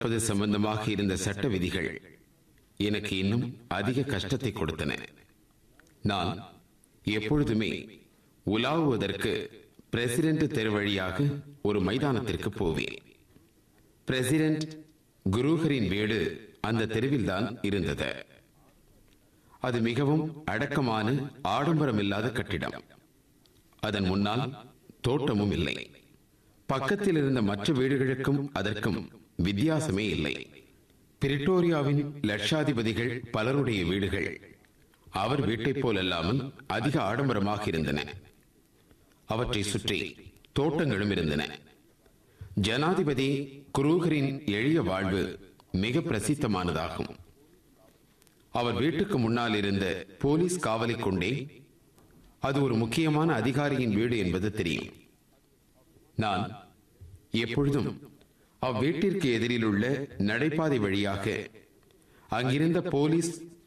அது சம்பந்தமாக இருந்த சட்ட விதிகள் எனக்கு இன்னும் அதிக கஷ்டத்தை கொடுத்தன நான் எப்பொழுதுமே உலாவுவதற்கு பிரசிடென்ட் தெரு வழியாக ஒரு மைதானத்திற்கு போவேன் பிரசிடென்ட் குரூகரின் வீடு அந்த தெருவில்தான் இருந்தது அது மிகவும் அடக்கமான ஆடம்பரமில்லாத கட்டிடம் அதன் முன்னால் தோட்டமும் இல்லை பக்கத்தில் இருந்த மற்ற வீடுகளுக்கும் அதற்கும் வித்தியாசமே இல்லை பிரிட்டோரியாவின் லட்சாதிபதிகள் பலருடைய வீடுகள் அவர் வீட்டைப் போலல்லாமல் அதிக ஆடம்பரமாக இருந்தன அவற்றை சுற்றி தோட்டங்களும் இருந்தன ஜனாதிபதி குரூகரின் எளிய வாழ்வு மிக பிரசித்தமானதாகும் அவர் வீட்டுக்கு முன்னால் இருந்த போலீஸ் காவலை கொண்டே அது ஒரு முக்கியமான அதிகாரியின் வீடு என்பது தெரியும் நான் எப்பொழுதும் அவ்வீட்டிற்கு எதிரில் உள்ள நடைபாதை வழியாக அங்கிருந்த போலீஸ்